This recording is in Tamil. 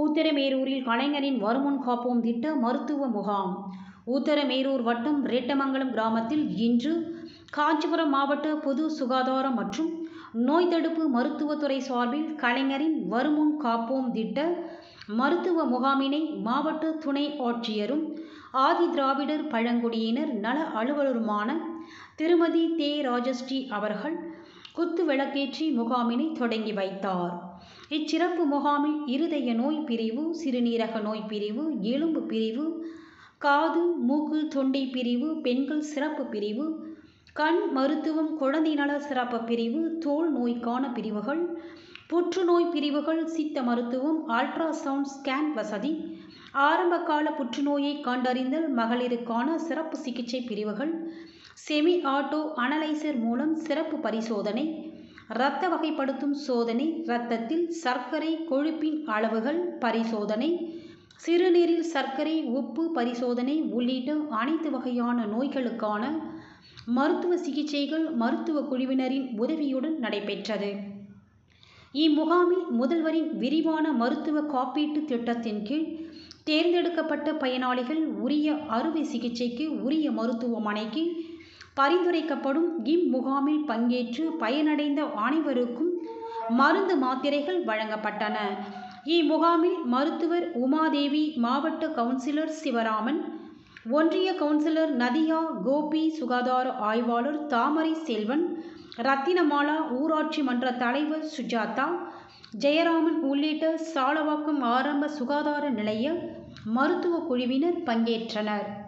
உத்தரமேரூரில் கலைஞரின் வருமுன் காப்போம் திட்ட மருத்துவ முகாம் உத்தரமேரூர் வட்டம் ரெட்டமங்கலம் கிராமத்தில் இன்று காஞ்சிபுரம் மாவட்ட பொது சுகாதாரம் மற்றும் நோய் தடுப்பு மருத்துவத்துறை சார்பில் கலைஞரின் வருமுன் காப்போம் திட்ட மருத்துவ முகாமினை மாவட்ட துணை ஆட்சியரும் ஆதி திராவிடர் பழங்குடியினர் நல அலுவலருமான திருமதி தே ராஜஸ்ரீ அவர்கள் குத்து விளக்கேற்றி முகாமினை தொடங்கி வைத்தார் இச்சிறப்பு முகாமில் இருதய நோய் பிரிவு சிறுநீரக நோய் பிரிவு எலும்பு பிரிவு காது மூக்கு தொண்டை பிரிவு பெண்கள் சிறப்பு பிரிவு கண் மருத்துவம் குழந்தை நல சிறப்பு பிரிவு தோல் நோய்க்கான பிரிவுகள் புற்றுநோய் பிரிவுகள் சித்த மருத்துவம் அல்ட்ராசவுண்ட் ஸ்கேன் வசதி ஆரம்பகால புற்றுநோயை கண்டறிந்தல் மகளிருக்கான சிறப்பு சிகிச்சை பிரிவுகள் செமி ஆட்டோ அனலைசர் மூலம் சிறப்பு பரிசோதனை இரத்த வகைப்படுத்தும் சோதனை இரத்தத்தில் சர்க்கரை கொழுப்பின் அளவுகள் பரிசோதனை சிறுநீரில் சர்க்கரை உப்பு பரிசோதனை உள்ளிட்ட அனைத்து வகையான நோய்களுக்கான மருத்துவ சிகிச்சைகள் மருத்துவ குழுவினரின் உதவியுடன் நடைபெற்றது இம்முகாமில் முதல்வரின் விரிவான மருத்துவ காப்பீட்டு திட்டத்தின் கீழ் தேர்ந்தெடுக்கப்பட்ட பயனாளிகள் உரிய அறுவை சிகிச்சைக்கு உரிய மருத்துவமனைக்கு பரிந்துரைக்கப்படும் இம்முகாமில் பங்கேற்று பயனடைந்த அனைவருக்கும் மருந்து மாத்திரைகள் வழங்கப்பட்டன இம்முகாமில் மருத்துவர் உமாதேவி மாவட்ட கவுன்சிலர் சிவராமன் ஒன்றிய கவுன்சிலர் நதியா கோபி சுகாதார ஆய்வாளர் தாமரை செல்வன் ரத்தினமாலா ஊராட்சி மன்ற தலைவர் சுஜாதா ஜெயராமன் உள்ளிட்ட சாலவாக்கம் ஆரம்ப சுகாதார நிலைய மருத்துவ குழுவினர் பங்கேற்றனர்